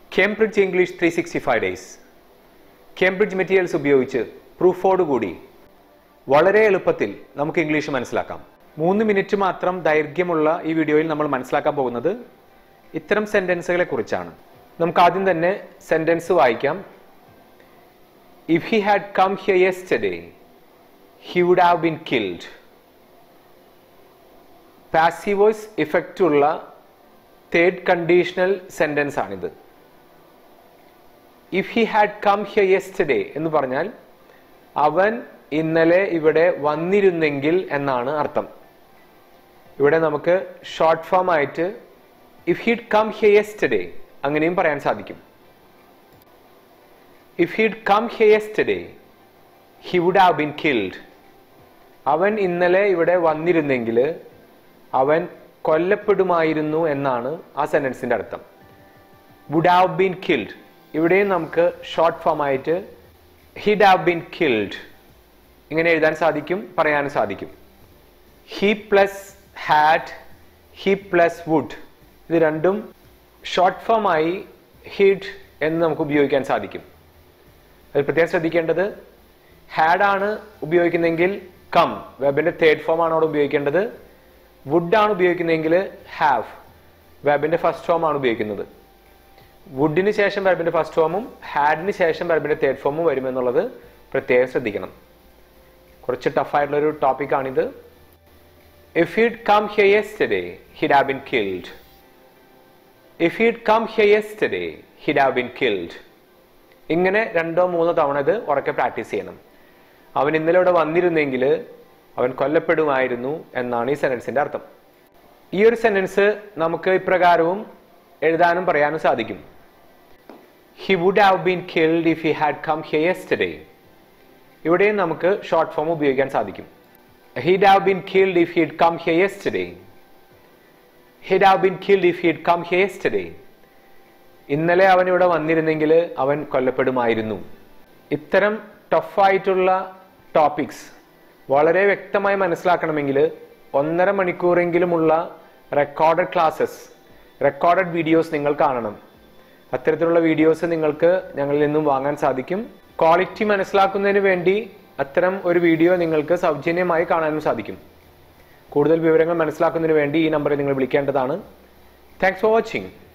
Cambridge English three sixty five days Cambridge materials ഉപയോഗിച്ച് പ്രൂഫോടുകൂടി വളരെ എളുപ്പത്തിൽ നമുക്ക് ഇംഗ്ലീഷ് മനസ്സിലാക്കാം മൂന്ന് മിനിറ്റ് മാത്രം ദൈർഘ്യമുള്ള ഈ വീഡിയോയിൽ നമ്മൾ മനസ്സിലാക്കാൻ പോകുന്നത് ഇത്തരം സെന്റൻസുകളെ കുറിച്ചാണ് നമുക്ക് ആദ്യം തന്നെ സെന്റൻസ് വായിക്കാം if he had come here yesterday he would have been killed passive voice effect ഉള്ള തേർഡ് കണ്ടീഷണൽ സെന്റൻസ് ആണിത് if he had come here yesterday എന്ന് പറഞ്ഞാൽ അവൻ ഇന്നലെ ഇവിടെ വന്നിരുന്നെങ്കിൽ എന്നാണ് അർത്ഥം ഇവിടെ നമുക്ക് ഷോർട്ട് ഫോം ആയിട്ട് if he'd come here yesterday അങ്ങനെയും പറയാൻ സാധിക്കും if he'd come here yesterday he would have been killed അവൻ ഇന്നലെ ഇവിടെ വന്നിരുന്നെങ്കിൽ അവൻ കൊല്ലപ്പെടുമായിരുന്നു എന്നാണ് ആ സെന്റൻസിന്റെ അർത്ഥം വുഡ് ഹാവ് ബീൻ കിൽഡ് ഇവിടെയും നമുക്ക് ഷോർട്ട് ഫോം ആയിട്ട് ഹിഡ് ഹാവ് ബീൻ കിൽഡ് ഇങ്ങനെ എഴുതാൻ സാധിക്കും പറയാനും സാധിക്കും he plus had he plus would ഇത് രണ്ടും ഷോർട്ട് ഫോം ആയി ഹിഡ് എന്ന് നമുക്ക് ഉപയോഗിക്കാൻ സാധിക്കും അത് പ്രത്യേകം ശ്രദ്ധിക്കേണ്ടത് ഹാഡ് ആണ് ഉപയോഗിക്കുന്നതെങ്കിൽ കം വെബിന്റെ തേർഡ് ഫോം ആണ് അവിടെ ഉപയോഗിക്കേണ്ടത് വുഡ് ആണ് ഉപയോഗിക്കുന്നതെങ്കിൽ ഹാവ് വെബിന്റെ ഫസ്റ്റ് ഫോം ആണ് ഉപയോഗിക്കുന്നത് വുഡിന് ശേഷം വെർബിന്റെ ഫസ്റ്റ് ഫോമും ഹാഡിന് ശേഷം വെർബിന്റെ തേർഡ് ഫോമും വരുമെന്നുള്ളത് പ്രത്യേകം ശ്രദ്ധിക്കണം കുറച്ച് ടഫായിട്ടുള്ള ഒരു ടോപ്പിക്കാണിത് if he'd come here yesterday he'd have been killed if he'd come here yesterday he'd have been killed ഇങ്ങനെ രണ്ടോ മൂന്നോ തവണ ഇത് ഉറക്കെ പ്രാക്ടീസ് ചെയ്യണം അവൻ ഇന്നലെ ഇവിടെ വന്നിരുന്നെങ്കിൽ അവൻ കൊല്ലപ്പെടുമായിരുന്നു എന്നാണ് ഈ സെന്റൻസിന്റെ അർത്ഥം ഈ ഒരു സെന്റൻസ് നമുക്ക് ഇപ്രകാരവും എഴുതാനും പറയാനും സാധിക്കും he would have been killed if he had come here yesterday ഇവിടെയും നമുക്ക് ഷോർട്ട് ഫോം ഉപയോഗിക്കാൻ സാധിക്കും he'd have been killed if he'd come here yesterday he'd have been killed if he'd come here yesterday ഇന്നലെ അവൻ ഇവിടെ വന്നിരുന്നെങ്കിൽ അവൻ കൊല്ലപ്പെടുമായിരുന്നു ഇത്തരം ടഫായിട്ടുള്ള ടോപ്പിക്സ് വളരെ വ്യക്തമായി മനസ്സിലാക്കണമെങ്കിൽ ഒന്നര മണിക്കൂറെങ്കിലുമുള്ള റെക്കോർഡഡ് ക്ലാസ്സസ് റെക്കോർഡഡ് വീഡിയോസ് നിങ്ങൾ കാണണം അത്തരത്തിലുള്ള വീഡിയോസ് നിങ്ങൾക്ക് ഞങ്ങളിൽ നിന്നും വാങ്ങാൻ സാധിക്കും ക്വാളിറ്റി മനസ്സിലാക്കുന്നതിന് വേണ്ടി അത്തരം ഒരു വീഡിയോ നിങ്ങൾക്ക് സൗജന്യമായി കാണാനും സാധിക്കും കൂടുതൽ വിവരങ്ങൾ മനസ്സിലാക്കുന്നതിന് വേണ്ടി ഈ നമ്പറിൽ നിങ്ങൾ വിളിക്കേണ്ടതാണ് താങ്ക്സ് ഫോർ വാച്ചിങ്